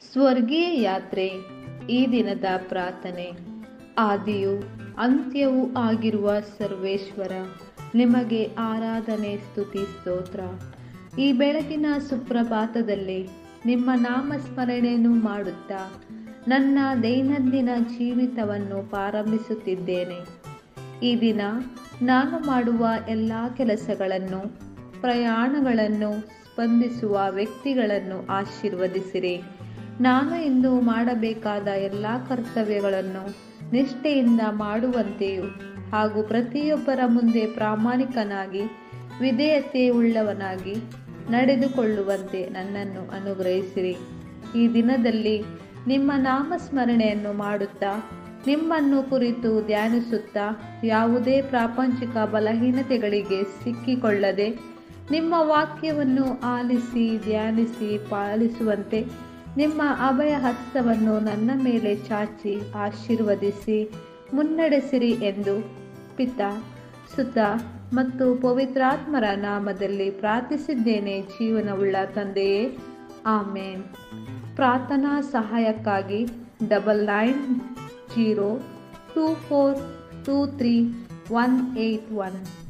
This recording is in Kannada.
ಸ್ವರ್ಗೀಯ ಯಾತ್ರೆ ಈ ದಿನದ ಪ್ರಾರ್ಥನೆ ಆದಿಯೂ ಅಂತ್ಯವೂ ಆಗಿರುವ ಸರ್ವೇಶ್ವರ ನಿಮಗೆ ಆರಾಧನೆ ಸ್ತುತಿ ಸ್ತೋತ್ರ ಈ ಬೆಳಗಿನ ಸುಪ್ರಭಾತದಲ್ಲಿ ನಿಮ್ಮ ನಾಮಸ್ಮರಣೆಯನ್ನು ಮಾಡುತ್ತಾ ನನ್ನ ದೈನಂದಿನ ಜೀವಿತವನ್ನು ಪ್ರಾರಂಭಿಸುತ್ತಿದ್ದೇನೆ ಈ ದಿನ ನಾನು ಮಾಡುವ ಎಲ್ಲ ಕೆಲಸಗಳನ್ನು ಪ್ರಯಾಣಗಳನ್ನು ಸ್ಪಂದಿಸುವ ವ್ಯಕ್ತಿಗಳನ್ನು ಆಶೀರ್ವದಿಸಿರಿ ನಾನು ಇಂದು ಮಾಡಬೇಕಾದ ಎಲ್ಲ ಕರ್ತವ್ಯಗಳನ್ನು ನಿಷ್ಠೆಯಿಂದ ಮಾಡುವಂತೆಯೂ ಹಾಗೂ ಪ್ರತಿಯೊಬ್ಬರ ಮುಂದೆ ಪ್ರಾಮಾಣಿಕನಾಗಿ ವಿಧೇಯತೆ ಉಳ್ಳವನಾಗಿ ನಡೆದುಕೊಳ್ಳುವಂತೆ ನನ್ನನ್ನು ಅನುಗ್ರಹಿಸಿರಿ ಈ ದಿನದಲ್ಲಿ ನಿಮ್ಮ ನಾಮಸ್ಮರಣೆಯನ್ನು ಮಾಡುತ್ತಾ ನಿಮ್ಮನ್ನು ಕುರಿತು ಧ್ಯಾನಿಸುತ್ತಾ ಯಾವುದೇ ಪ್ರಾಪಂಚಿಕ ಬಲಹೀನತೆಗಳಿಗೆ ಸಿಕ್ಕಿಕೊಳ್ಳದೆ ನಿಮ್ಮ ವಾಕ್ಯವನ್ನು ಆಲಿಸಿ ಧ್ಯಾನಿಸಿ ಪಾಲಿಸುವಂತೆ ನಿಮ್ಮ ಅಭಯ ಹಸ್ತವನ್ನು ನನ್ನ ಮೇಲೆ ಚಾಚಿ ಆಶೀರ್ವದಿಸಿ ಮುನ್ನಡೆಸಿರಿ ಎಂದು ಪಿತ ಸುತ ಮತ್ತು ಪವಿತ್ರಾತ್ಮರ ನಾಮದಲ್ಲಿ ಪ್ರಾರ್ಥಿಸಿದ್ದೇನೆ ಜೀವನವುಳ್ಳ ತಂದೆಯೇ ಆಮೇನ್ ಪ್ರಾರ್ಥನಾ ಸಹಾಯಕ್ಕಾಗಿ double nine zero two four two three one eight one